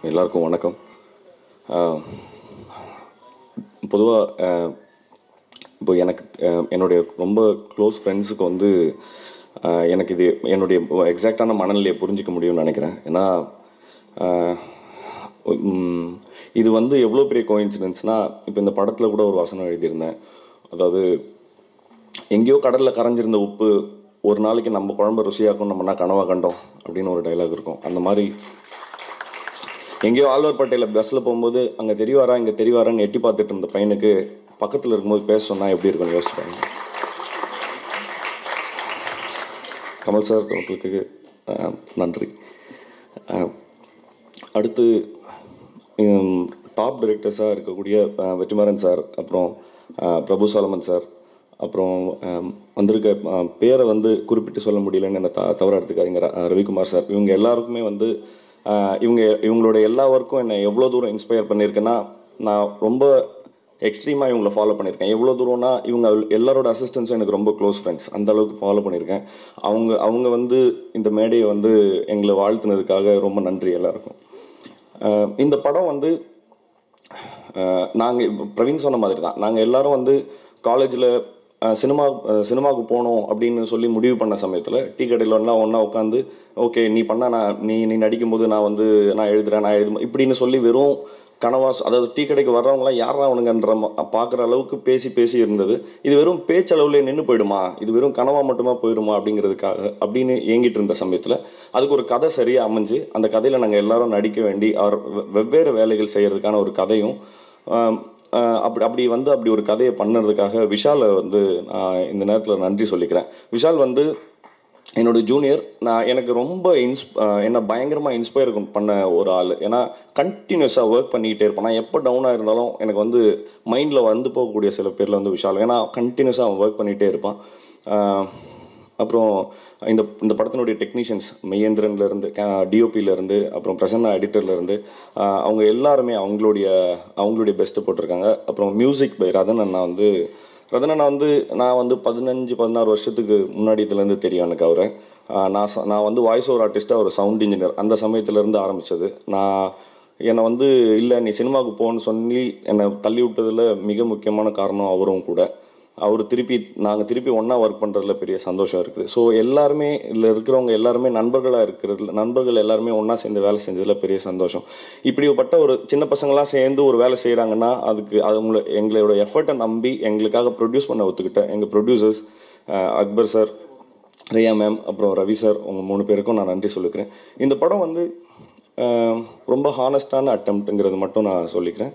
எல்லாருக்கும் வணக்கம் பொதுவாக இப்போ எனக்கு அஹ், என்னுடைய ரொம்ப க்ளோஸ் ஃப்ரெண்ட்ஸுக்கு வந்து அஹ், எனக்கு இது என்னுடைய எக்ஸாக்டான மனநிலையை புரிஞ்சிக்க முடியும்னு நினைக்கிறேன் ஏன்னா அஹ், உம், இது வந்து எவ்வளோ பெரிய கோயின்சிடென்ஸ்னால் இப்போ இந்த படத்தில் கூட ஒரு வசனம் எழுதியிருந்தேன் அதாவது எங்கேயோ கடலில் கரைஞ்சிருந்த உப்பு ஒரு நாளைக்கு நம்ம குழம்பு ருசியாக்கும் நம்ம என்ன கனவா கண்டோம் அப்படின்னு ஒரு டைலாக் இருக்கும் அந்த மாதிரி எங்கேயோ ஆழ்வார்பேட்டையில் பஸ்ஸில் போகும்போது அங்கே தெரியவாரா இங்கே தெரியவாரான்னு எட்டி பார்த்துட்டு இருந்த பையனுக்கு பக்கத்தில் இருக்கும்போது பேச சொன்னால் எப்படி இருக்கும்னு யோசிப்பாங்க கமல் சார் உங்களுக்கு அஹ், நன்றி அஹ், அடுத்து டாப் டைரக்டர்ஸாக இருக்கக்கூடிய அஹ், வெற்றிமாறன் சார் அப்புறம் அஹ், பிரபு சாலமன் சார் அப்புறம் அஹ், வந்திருக்க அஹ், பேரை வந்து குறிப்பிட்டு சொல்ல முடியலன்னு என்ன த தவறாக எடுத்துக்காதீங்க ர- அஹ், ரவிக்குமார் சார் இவங்க எல்லாருக்குமே வந்து அஹ், இவங்க இவங்களோட எல்லா ஒர்க்கும் என்னை எவ்வளோ தூரம் இன்ஸ்பயர் பண்ணியிருக்குன்னா நான் ரொம்ப எக்ஸ்ட்ரீமாக இவங்கள ஃபாலோ பண்ணியிருக்கேன் எவ்வளோ தூரம்னா இவங்க எல்லாரோட அசிஸ்டன்ஸும் எனக்கு ரொம்ப க்ளோஸ் ஃப்ரெண்ட்ஸ் அந்த அளவுக்கு ஃபாலோ பண்ணியிருக்கேன் அவங்க அவங்க வந்து இந்த மேடையை வந்து எங்களை வாழ்த்துனதுக்காக ரொம்ப நன்றி எல்லாருக்கும் அஹ் இந்த படம் வந்து நாங்கள் பிரவீன் சொன்ன மாதிரி தான் நாங்கள் எல்லாரும் வந்து காலேஜில் சினிமா அஹ் சினிமாவுக்கு போகணும் அப்படின்னு சொல்லி முடிவு பண்ண சமயத்தில் டீ கடையில் எல்லாம் ஒன்றா உட்காந்து ஓகே நீ பண்ண நான் நீ நீ நடிக்கும்போது நான் வந்து நான் எழுதுறேன் நான் எழுது இப்படின்னு சொல்லி வெறும் கனவா அதாவது டீ கடைக்கு வர்றவங்களாம் யாரா அவனுங்கன்ற பார்க்குற அளவுக்கு பேசி பேசி இருந்தது இது வெறும் பேச்சளவுலே நின்று போயிடுமா இது வெறும் கனவா மட்டுமா போயிடுமா அப்படிங்கிறதுக்காக அப்படின்னு ஏங்கிட்டு இருந்த சமயத்தில் அதுக்கு ஒரு கதை சரியாக அமைஞ்சு அந்த கதையில் நாங்கள் எல்லாரும் நடிக்க வேண்டி அவர் வெ- வெவ்வேறு வேலைகள் செய்கிறதுக்கான ஒரு கதையும் ஆம், ஆஹ் அப்படி அப்படி வந்து அப்படி ஒரு கதையை பண்ணுறதுக்காக விஷாலை வந்து நான் இந்த நேரத்தில் நன்றி சொல்லிக்கிறேன் விஷால் வந்து என்னோட ஜூனியர் நான் எனக்கு ரொம்ப இன்ஸ் ஆஹ் என்னை பயங்கரமாக இன்ஸ்பயர் பண்ண ஒரு ஆள் ஏன்னா கண்டினியூஸாக ஒர்க் பண்ணிக்கிட்டே இருப்பேன் நான் எப்போ டவுனாக இருந்தாலும் எனக்கு வந்து மைண்டில் வந்து போகக்கூடிய சில பேரில் வந்து விஷால் ஏன்னா கண்டினியூஸாக அவன் ஒர்க் பண்ணிகிட்டே இருப்பான் ஆஹ் அப்புறம் இந்த இந்த படத்தினுடைய டெக்னீஷியன்ஸ் மெய்யேந்திரன்லேருந்து டிஓபியிலேருந்து அப்புறம் பிரசன்னா எடிட்டர்லேருந்து அவங்க எல்லாருமே அவங்களுடைய அவங்களுடைய பெஸ்ட்டை போட்டிருக்காங்க அப்புறம் மியூசிக் பை ரதன் அண்ணா வந்து ரதன் அண்ணா வந்து நான் வந்து பதினஞ்சு பதினாறு வருஷத்துக்கு முன்னாடி இதுலேருந்து தெரியும் எனக்கு அவரை ஆஹ் நான் ச- நான் வந்து வாய்ஸ் ஓவர் ஆர்டிஸ்ட்டாக ஒரு சவுண்ட் இன்ஜினியர் அந்த சமயத்துலேருந்து ஆரம்பித்தது நான் என்னை வந்து இல்லை நீ சினிமாவுக்கு போன்னு சொல்லி என்னை தள்ளி விட்டதில் மிக முக்கியமான காரணம் அவரும் கூட அவர் திருப்பி நாங்கள் திருப்பி ஒன்றா ஒர்க் பண்ணுறதுல பெரிய சந்தோஷம் இருக்குது ஸோ எல்லாருமே இதில் இருக்கிறவங்க எல்லாருமே நண்பர்களாக இருக்கிறதுல நண்பர்கள் எல்லாருமே ஒன்றா சேர்ந்து வேலை செஞ்சதில் பெரிய சந்தோஷம் இப்படிப்பட்ட ஒரு சின்ன பசங்களாம் சேர்ந்து ஒரு வேலை செய்கிறாங்கன்னா அதுக்கு அவங்கள எங்களோட எஃபர்ட்டை நம்பி எங்களுக்காக ப்ரொடியூஸ் பண்ண ஒத்துக்கிட்ட எங்கள் producers Akbar sir Riya ma'am அப்புறம் ரவி சார் உங்க மூணு பேருக்கும் நான் நன்றி சொல்லிக்கிறேன் இந்த படம் வந்து அஹ், ரொம்ப ஹானஸ்டான அட்டம்ப்ட்டுங்கிறது மட்டும் நான் சொல்லிக்கிறேன்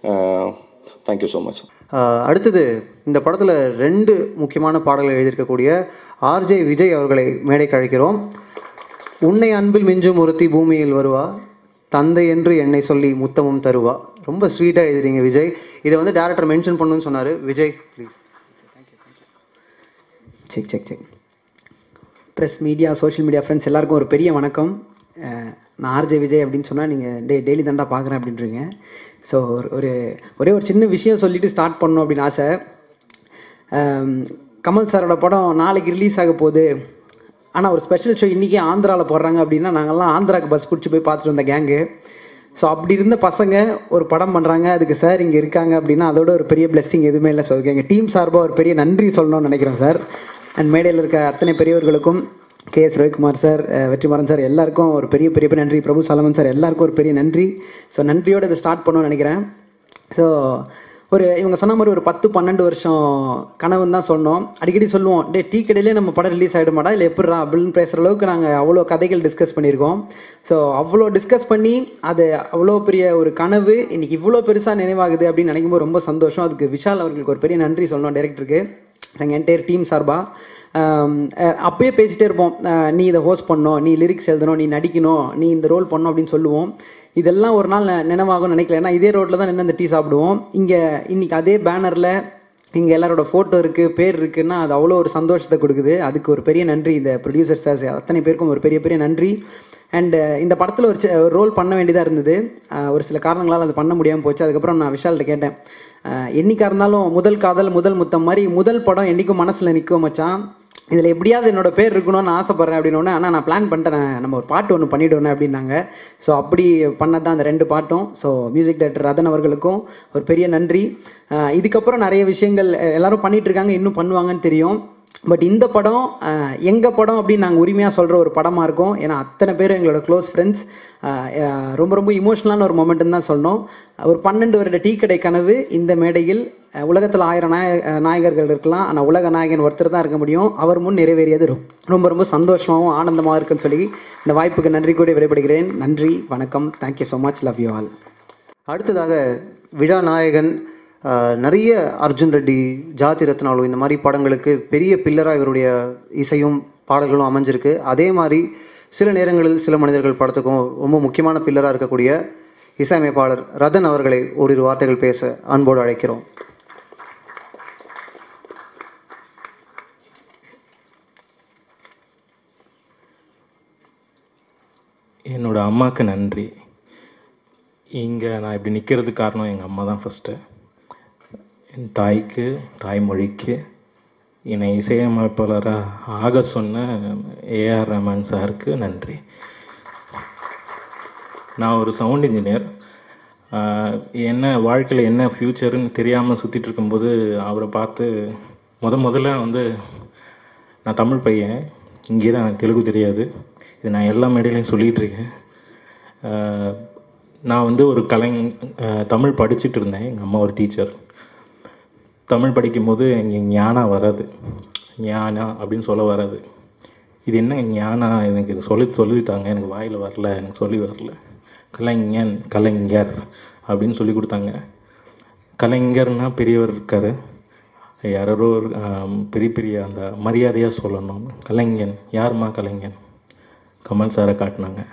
தேங்க்யூ ஸோ மச் ஆஹ் அடுத்தது இந்த படத்தில் ரெண்டு முக்கியமான பாடல்கள் எழுதியிருக்கக்கூடிய ஆர்ஜே விஜய் அவர்களை மேடைக்கு அழைக்கிறோம் உன்னை அன்பில் மிஞ்சும் ஒருத்தி பூமியில் வருவா தந்தை என்று என்னை சொல்லி முத்தமும் தருவா ரொம்ப ஸ்வீட்டாக எழுதுறீங்க விஜய் இதை வந்து டேரக்டர் மென்ஷன் பண்ணணும்னு சொன்னார் Vijay please check check check press media social media friends எல்லாருக்கும் ஒரு பெரிய வணக்கம் அஹ் நான் ஆர்ஜே விஜய் அப்படின்னு சொன்னால் நீங்கள் டே டெய்லி தாண்டா பார்க்குறேன் அப்படின்றீங்க ஸோ ஒரு ஒரு ஒரே ஒரு சின்ன விஷயம் சொல்லிட்டு ஸ்டார்ட் பண்ணணும் அப்படின்னு ஆசை அம், கமல் சாரோட படம் நாளைக்கு ரிலீஸ் ஆக போகுது ஆனால் ஒரு ஸ்பெஷல் ஷோ இன்றைக்கி ஆந்திராவில் போடுறாங்க அப்படின்னா நாங்கள்லாம் ஆந்திராவுக்கு பஸ் பிடிச்சி போய் பார்த்துட்டு வந்த கேங்கு ஸோ அப்படி இருந்த பசங்க ஒரு படம் பண்ணுறாங்க அதுக்கு சார் இங்கே இருக்காங்க அப்படின்னா அதோட ஒரு பெரிய blessing எதுவுமே இல்லை ஸோ அதுக்கு எங்கள் டீம் சார்பாக ஒரு பெரிய நன்றி சொல்லணும்னு நினைக்கிறோம் சார் அண்ட் மேடையில் இருக்க அத்தனை பெரியவர்களுக்கும் கே எஸ் ரவிக்குமார் சார் அஹ், வெற்றிமாறன் சார் எல்லாருக்கும் ஒரு பெரிய பெரிய பெரிய நன்றி பிரபு சாலமன் சார் எல்லாருக்கும் ஒரு பெரிய நன்றி ஸோ நன்றியோடு இதை ஸ்டார்ட் பண்ணணும்னு நினைக்கிறேன் ஸோ ஒரு இவங்க சொன்ன மாதிரி ஒரு பத்து பன்னெண்டு வருஷம் கனவுன்னு தான் சொன்னோம் அடிக்கடி சொல்லுவோம் டே டீ கடையிலே நம்ம படம் ரிலீஸ் ஆகிடுமாடா இல்லை எப்படிடா அப்படின்னு பேசுகிற அளவுக்கு நாங்கள் அவ்வளோ கதைகள் டிஸ்கஸ் பண்ணியிருக்கோம் ஸோ அவ்வளோ டிஸ்கஸ் பண்ணி அது அவ்வளோ பெரிய ஒரு கனவு இன்னைக்கு இவ்வளோ பெருசாக நினைவாகுது அப்படின்னு நினைக்கும் போது ரொம்ப சந்தோஷம் அதுக்கு விஷால் அவர்களுக்கு ஒரு பெரிய நன்றி சொல்லணும் டேரக்டருக்கு எங்கள் என்டையர் டீம் சார்பாக ஆம், அஹ் அப்பயே பேசிட்டே இருப்போம் அஹ் நீ இதை ஹோஸ்ட் பண்ணணும் நீ லிரிக்ஸ் எழுதணும் நீ நடிக்கணும் நீ இந்த ரோல் பண்ணணும் அப்படின்னு சொல்லுவோம் இதெல்லாம் ஒரு நாள் நெ- நினைவாகும்னு நினைக்கல ஏன்னா இதே ரோட்டில் தான் நின்று அந்த டீ சாப்பிடுவோம் இங்கே இன்னைக்கு அதே பேனரில் இங்கே எல்லாரோட ஃபோட்டோ இருக்குது பேர் இருக்குன்னா அது அவ்வளோ ஒரு சந்தோஷத்தை கொடுக்குது அதுக்கு ஒரு பெரிய நன்றி இந்த ப்ரொடியூசர்ஸ் அத்தனை பேருக்கும் ஒரு பெரிய பெரிய நன்றி அண்ட் இந்த படத்தில் ஒரு ரோல் பண்ண வேண்டியதாக இருந்தது அஹ் ஒரு சில காரணங்களால் அது பண்ண முடியாமல் போச்சு அதுக்கப்புறம் நான் விஷால்கிட்ட கேட்டேன் என்னைக்கா இருந்தாலும் முதல் காதல் முதல் முத்தம் மாதிரி முதல் படம் என்றைக்கும் மனசில் நிற்கும் மச்சான் இதில் எப்படியாவது என்னோட பேர் இருக்கணும்னு ஆசைப்பட்றேன் அப்படின்னு ஆனால் நான் பிளான் பண்ணிட்டேன் நம்ம ஒரு பாட்டு ஒன்று பண்ணிவிடுவேன் அப்படின்னாங்க ஸோ அப்படி பண்ணது தான் அந்த ரெண்டு பாட்டும் ஸோ மியூசிக் டைரக்டர் ரதன் அவர்களுக்கும் ஒரு பெரிய நன்றி அஹ் இதுக்கப்புறம் நிறைய விஷயங்கள் அஹ் எல்லாரும் பண்ணிட்டு இருக்காங்க இன்னும் பண்ணுவாங்கன்னு தெரியும் பட் இந்த படம் அஹ், எங்க படம் அப்படின்னு நாங்கள் உரிமையாக சொல்கிற ஒரு படமாக இருக்கும் ஏன்னா அத்தனை பேர் எங்களோட க்ளோஸ் ஃப்ரெண்ட்ஸ் ரொம்ப ரொம்ப இமோஷனலான ஒரு மொமெண்ட்னு தான் சொல்லணும் ஒரு பன்னெண்டு வருட டீ கடை கனவு இந்த மேடையில் அஹ், உலகத்தில் ஆயிரம் நாய அஹ், நாயகர்கள் இருக்கலாம் ஆனால் உலக நாயகன் ஒருத்தர் தான் இருக்க முடியும் அவர் முன் நிறைவேறியது ரொ- ரொம்ப ரொம்ப சந்தோஷமாகவும் ஆனந்தமாக இருக்குன்னு சொல்லி இந்த வாய்ப்புக்கு நன்றி கூடி விடைபடுகிறேன் நன்றி வணக்கம் thank you so much love you all அடுத்ததாக விழா நாயகன் ஆஹ், நிறைய அர்ஜுன் ரெட்டி ஜாதி ரத்னாலு இந்த மாதிரி படங்களுக்கு பெரிய பில்லராக இவருடைய இசையும் பாடல்களும் அமைஞ்சிருக்கு அதே மாதிரி சில நேரங்களில் சில மனிதர்கள் படத்துக்கும் ரொம்ப முக்கியமான பில்லராக இருக்கக்கூடிய இசையமைப்பாளர் ரதன் அவர்களை ஓரிரு வார்த்தைகள் பேச அன்போடு அழைக்கிறோம் என்னோட அம்மாவுக்கு நன்றி இங்கே நான் இப்படி நிற்கிறதுக்கு காரணம் எங்கள் அம்மா தான் ஃபஸ்ட்டு என் தாய்க்கு தாய்மொழிக்கு என்னை இசையமைப்பாளராக ஆக சொன்ன ஏஆர் ரஹ்மான் சாருக்கு நன்றி நான் ஒரு சவுண்ட் இன்ஜினியர் என்ன வாழ்க்கையில் என்ன ஃப்யூச்சர்னு தெரியாமல் சுற்றிட்டு இருக்கும்போது அவரை பார்த்து முத முதல்ல வந்து நான் தமிழ் பையன் இங்கே தான் எனக்கு தெலுங்கு தெரியாது இது நான் எல்லா மேடையிலையும் சொல்லிகிட்டு இருக்கேன் ஆஹ் நான் வந்து ஒரு கலைஞ ஆஹ் தமிழ் படிச்சுட்டு இருந்தேன் எங்கள் அம்மா ஒரு டீச்சர் தமிழ் படிக்கும்போது இங்கே ஞானா வராது ஞானா அப்படின்னு சொல்ல வராது இது என்ன ஞானா எனக்கு இது சொல்லி சொல்லித்தாங்க எனக்கு வாயில் வரல எனக்கு சொல்லி வரல கலைஞன் கலைஞர் அப்படின்னு சொல்லி கொடுத்தாங்க கலைஞர்னா பெரியவர் இருக்கார் யாரோ ஒரு ஆம், பெரிய பெரிய அந்த மரியாதையாக சொல்லணும் கலைஞன் யாரும்மா கலைஞன் கமல் சாரை காட்டினாங்க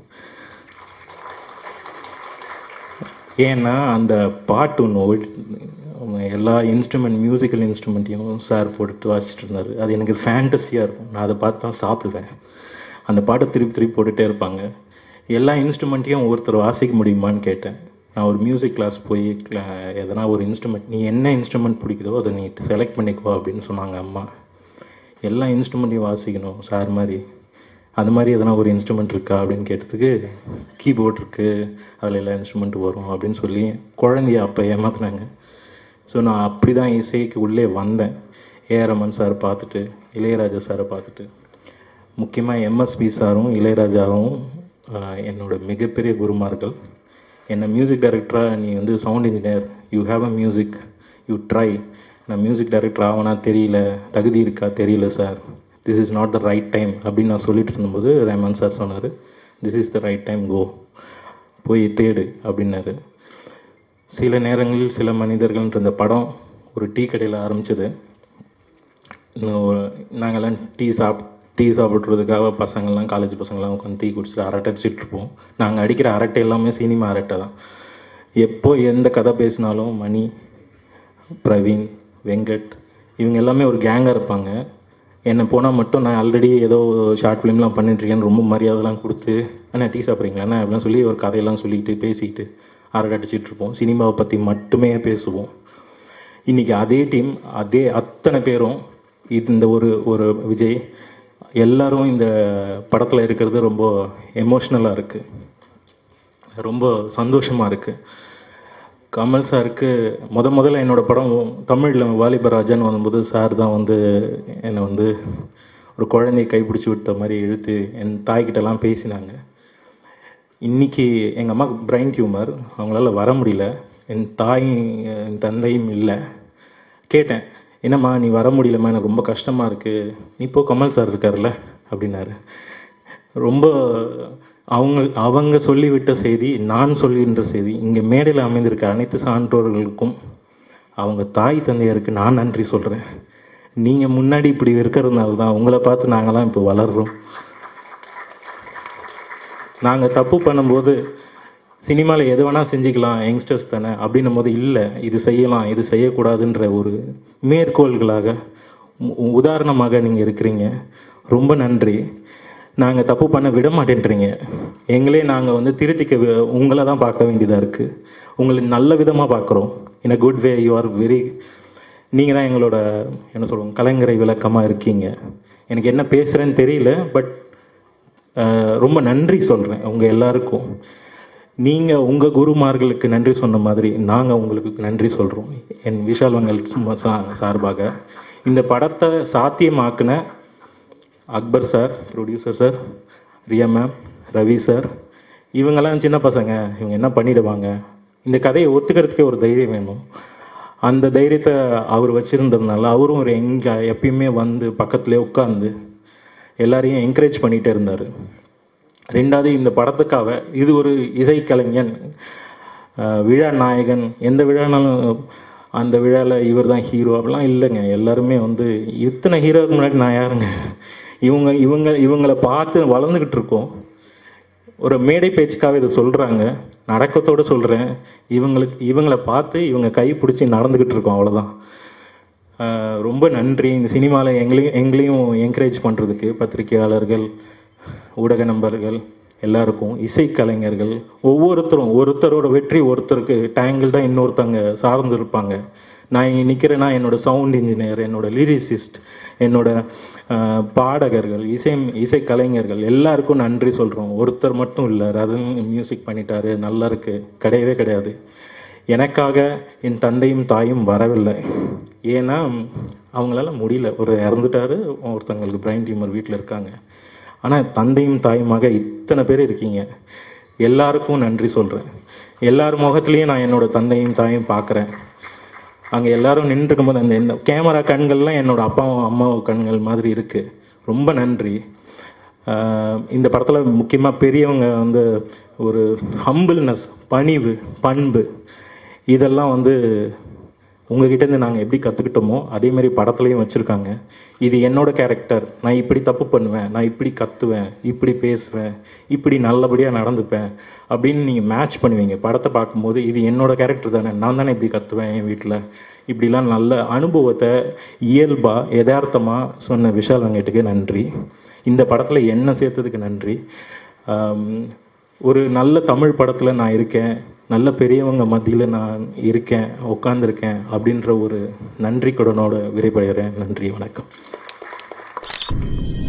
ஏன்னா அந்த பாட்டு ஒன்று எல்லா இன்ஸ்ட்ருமெண்ட் மியூசிக்கல் இன்ஸ்ட்ருமெண்ட்டையும் சார் போட்டுட்டு வாசிச்சுட்டு இருந்தார் அது எனக்கு ஃபேண்டஸியாக இருக்கும் நான் அதை பார்த்து தான் சாப்பிடுவேன் அந்த பாட்டை திருப்பி திருப்பி போட்டுகிட்டே இருப்பாங்க எல்லா இன்ஸ்ட்ருமெண்ட்டையும் ஒருத்தர் வாசிக்க முடியுமான்னு கேட்டேன் நான் ஒரு மியூசிக் கிளாஸ் போய் cla- எதனா ஒரு இன்ஸ்ட்ருமெண்ட் நீ என்ன இன்ஸ்ட்ருமெண்ட் பிடிக்குதோ அதை நீ செலக்ட் பண்ணிக்கோ அப்படின்னு சொன்னாங்க அம்மா எல்லா இன்ஸ்ட்ருமெண்ட்டையும் வாசிக்கணும் சார் மாதிரி அது மாதிரி எதனா ஒரு இன்ஸ்ட்ருமெண்ட் இருக்கா அப்படின்னு கேட்டதுக்கு கீபோர்ட் இருக்குது அதில் எல்லா இன்ஸ்ட்ருமெண்ட்டும் வரும் அப்படின்னு சொல்லி குழந்தைய அப்போ ஏமாத்துனாங்க ஸோ நான் அப்படி தான் இசைக்கு உள்ளே வந்தேன் ஏஆர் ரமன் சார் பார்த்துட்டு இளையராஜா சாரை பார்த்துட்டு முக்கியமாக எம்எஸ்பி சாரும் இளையராஜாவும் ஆஹ், என்னோட மிகப்பெரிய குருமார்கள் என்னை மியூசிக் டைரக்டராக நீ வந்து sound engineer you have a music you try நான் மியூசிக் டைரக்டர் ஆவனா தெரியல தகுதி இருக்கா தெரியல sir this is not the right time அப்படின்னு நான் சொல்லிட்டு இருந்தபோது ரஹ்மான் சார் சொன்னார் this is the right time go போய் தேடு அப்படின்னாரு சில நேரங்களில் சில மனிதர்கள்ன்ற இந்த படம் ஒரு டீ கடையில் ஆரம்பிச்சது இன்னும் நாங்கள்லாம் டீ சாப் டீ சாப்பிட்றதுக்காக பசங்கள்லாம் காலேஜ் பசங்கள்லாம் உட்காந்து டீ குடிச்சிட்டு அரட்டை அடிச்சிட்டு இருப்போம் நாங்கள் அடிக்கிற அரட்டை எல்லாமே சினிமா அரட்டை தான் எப்போ எந்த கதை பேசினாலும் மணி பிரவீன் வெங்கட் இவங்க எல்லாமே ஒரு கேங்காக இருப்பாங்க என்னை போனால் மட்டும் நான் ஆல்ரெடி ஏதோ ஷார்ட் ஃபிலிம்லாம் பண்ணிட்டுருக்கேன்னு ரொம்ப மரியாதைலாம் கொடுத்து அண்ணா டீ சாப்பிட்றீங்களாண்ணா அப்படிலாம் சொல்லி ஒரு கதையெல்லாம் சொல்லிக்கிட்டு பேசிக்கிட்டு அரட்டை அடிச்சிட்டு இருப்போம் சினிமாவை பற்றி மட்டுமே பேசுவோம் இன்றைக்கி அதே டீம் அதே அத்தனை பேரும் இது இந்த ஒரு ஒரு விஜய் எல்லாரும் இந்த படத்தில் இருக்கிறது ரொம்ப எமோஷ்னலாக இருக்குது ரொம்ப சந்தோஷமாக இருக்குது கமல் சாருக்கு முத முதல்ல என்னோட படம் தமிழில் வாலிபராஜன் வரும்போது சார் தான் வந்து என்னை வந்து ஒரு குழந்தையை கைப்பிடிச்சி விட்ட மாதிரி இழுத்து என் தாய்கிட்டலாம் பேசினாங்க இன்னைக்கு எங்கள் அம்மாவுக்கு பிரைன் டியூமர் அவங்களால வர முடியல என் தாய் என் தந்தையும் இல்லை கேட்டேன் என்னம்மா நீ வர முடியலம்மா எனக்கு ரொம்ப கஷ்டமாக இருக்குது நீ இப்போ கமல் சார் இருக்கார்ல அப்படின்னாரு ரொம்ப அவங்க அவங்க சொல்லிவிட்ட செய்தி நான் சொல்கின்ற செய்தி இங்கே மேடையில் அமைந்திருக்க அனைத்து சான்றோர்களுக்கும் அவங்க தாய் தந்தையருக்கு நான் நன்றி சொல்கிறேன் நீங்கள் முன்னாடி இப்படி இருக்கிறதுனால தான் உங்களை பார்த்து நாங்களாம் இப்போ வளர்றோம் நாங்கள் தப்பு பண்ணும்போது சினிமாவில் எது வேணால் செஞ்சுக்கலாம் யங்ஸ்டர்ஸ் தானே அப்படின்னும் போது இல்லை இது செய்யலாம் இது செய்யக்கூடாதுன்ற ஒரு மேற்கோள்களாக உ- உதாரணமாக நீங்கள் இருக்கிறீங்க ரொம்ப நன்றி நாங்கள் தப்பு பண்ண விட மாட்டேன்றீங்க எங்களே நாங்கள் வந்து திருத்திக்க வி- உங்களை தான் பார்க்க வேண்டியதாக இருக்குது உங்களை நல்ல விதமாக பார்க்குறோம் in a good way you are very நீங்கள் தான் எங்களோட என்ன சொல்லுவோம் கலைஞரை விளக்கமாக இருக்கீங்க எனக்கு என்ன பேசுகிறேன்னு தெரியல பட் ரொம்ப நன்றி சொல்கிறேன் உங்கள் எல்லாருக்கும் நீங்கள் உங்கள் குருமார்களுக்கு நன்றி சொன்ன மாதிரி நாங்கள் உங்களுக்கு நன்றி சொல்கிறோம் என் விஷால் வங்கல் சும்மா சா சார்பாக இந்த படத்தை சாத்தியமாக்குன Akbar sir producer sir Riya ma'am Ravi sir இவங்கெல்லாம் சின்ன பசங்க இவங்க என்ன பண்ணிடுவாங்க இந்த கதையை ஒத்துக்கிறதுக்கே ஒரு தைரியம் வேணும் அந்த தைரியத்தை அவர் வச்சுருந்ததுனால அவரும் ஒரு எங்க எப்பயுமே வந்து பக்கத்துலேயே உட்காந்து எல்லாரையும் என்கரேஜ் பண்ணிகிட்டே இருந்தார் ரெண்டாவது இந்த படத்துக்காக இது ஒரு இசைக்கலைஞன் அஹ், விழா நாயகன் எந்த விழானாலும் அந்த விழாவில் இவர் தான் ஹீரோ அப்படிலாம் இல்லைங்க எல்லாருமே வந்து இத்தனை ஹீரோவுக்கு முன்னாடி நான் யாருங்க இவங்க இவங்க இவங்களை பார்த்து வளர்ந்துக்கிட்டு இருக்கோம் ஒரு மேடை பேச்சுக்காக இதை சொல்கிறாங்க நடக்கத்தோடு சொல்கிறேன் இவங்களுக்கு இவங்களை பார்த்து இவங்க கை பிடிச்சி நடந்துக்கிட்டு இருக்கோம் அவ்வளோதான் ஆஹ் ரொம்ப நன்றி இந்த சினிமாவில் எங்களையும் எங்களையும் என்கரேஜ் பண்ணுறதுக்கு பத்திரிகையாளர்கள் ஊடக நண்பர்கள் எல்லாருக்கும் இசைக்கலைஞர்கள் ஒவ்வொருத்தரும் ஒருத்தரோட வெற்றி ஒருத்தருக்கு டேங்கிள் தான் இன்னொருத்தங்க சார்ந்து இருப்பாங்க நான் இங்கே நிற்கிறேன்னா என்னோட சவுண்ட் இன்ஜினியர் என்னோட லிரிசிஸ்ட் என்னோட ஆஹ், பாடகர்கள் இசை இசைக்கலைஞர்கள் எல்லாருக்கும் நன்றி சொல்கிறோம் ஒருத்தர் மட்டும் இல்லை ரதன் மியூசிக் பண்ணிட்டாரு நல்லா இருக்கு கிடையவே கிடையாது எனக்காக என் தந்தையும் தாயும் வரவில்லை ஏன்னா அவங்களால முடியல ஒரு இறந்துட்டாரு ஒருத்தங்களுக்கு பிரைன் டியூமர் வீட்டில் இருக்காங்க ஆனால் தந்தையும் தாயுமாக இத்தனை பேர் இருக்கீங்க எல்லாருக்கும் நன்றி சொல்கிறேன் எல்லார் முகத்துலேயும் நான் என்னோட தந்தையும் தாயும் பார்க்குறேன் அங்கே எல்லாரும் நின்றுருக்கும் போது அந்த இந்த கேமரா கண்கள்லாம் என்னோட அப்பாவும் அம்மாவும் கண்கள் மாதிரி இருக்குது ரொம்ப நன்றி ஆஹ் இந்த படத்தில் முக்கியமாக பெரியவங்க வந்து ஒரு ஹம்பிள்னஸ் பணிவு பண்பு இதெல்லாம் வந்து உங்ககிட்டேருந்து நாங்கள் எப்படி கற்றுக்கிட்டோமோ அதே மாதிரி படத்துலையும் வச்சுருக்காங்க இது என்னோட கேரக்டர் நான் இப்படி தப்பு பண்ணுவேன் நான் இப்படி கத்துவேன் இப்படி பேசுவேன் இப்படி நல்லபடியாக நடந்துப்பேன் அப்படின்னு நீங்கள் மேட்ச் பண்ணுவீங்க படத்தை பார்க்கும்போது இது என்னோட கேரக்டர் தானே நான் தானே இப்படி கத்துவேன் என் வீட்டில் இப்படிலாம் நல்ல அனுபவத்தை இயல்பாக யதார்த்தமாக சொன்ன விஷால் வெங்கட்டுக்கு நன்றி இந்த படத்தில் என்ன சேர்த்ததுக்கு நன்றி ஆம், ஒரு நல்ல தமிழ் படத்தில் நான் இருக்கேன் நல்ல பெரியவங்க மத்தியில் நான் இருக்கேன் உட்காந்துருக்கேன் அப்படின்ற ஒரு நன்றி கடனோட விரைபடுகிறேன் நன்றி வணக்கம்